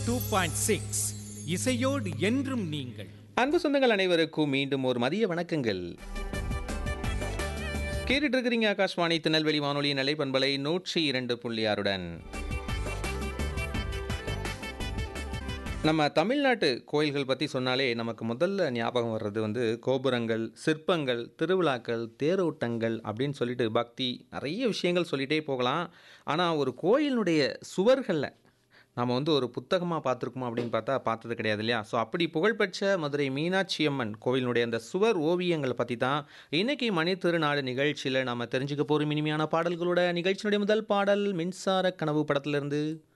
two point six இசையோடு என்றும் நீங்கள் அன்பு சொந்தங்கள் அனைவருக்கும் மீண்டும் ஒரு மதிய வணக்கங்கள் கேட்டுட்டு இருக்கிறீங்க ஆகாஷ்வாணி திருநெல்வேலி வானொலி நிலைப்பண்பலை நூற்றி இரண்டு புள்ளி ஆறுடன் நம்ம தமிழ்நாட்டு கோயில்கள் பற்றி சொன்னாலே நமக்கு முதல்ல ஞாபகம் வர்றது வந்து கோபுரங்கள் சிற்பங்கள் திருவிழாக்கள் தேரோட்டங்கள் அப்படின்னு சொல்லிட்டு பக்தி நிறைய விஷயங்கள் சொல்லிகிட்டே போகலாம் ஆனால் ஒரு கோயிலினுடைய சுவர்களில் நம்ம வந்து ஒரு புத்தகமாக பார்த்துருக்கோமா அப்படின்னு பார்த்தா பார்த்தது கிடையாது இல்லையா ஸோ அப்படி புகழ்பெற்ற மதுரை மீனாட்சி அம்மன் கோவிலினுடைய அந்த சுவர் ஓவியங்களை பற்றி தான் இன்னைக்கு மணி திருநாடு நிகழ்ச்சியில் நம்ம தெரிஞ்சுக்க போகிறோம் இனிமையான பாடல்களோட நிகழ்ச்சியினுடைய முதல் பாடல் மின்சார கனவு படத்திலிருந்து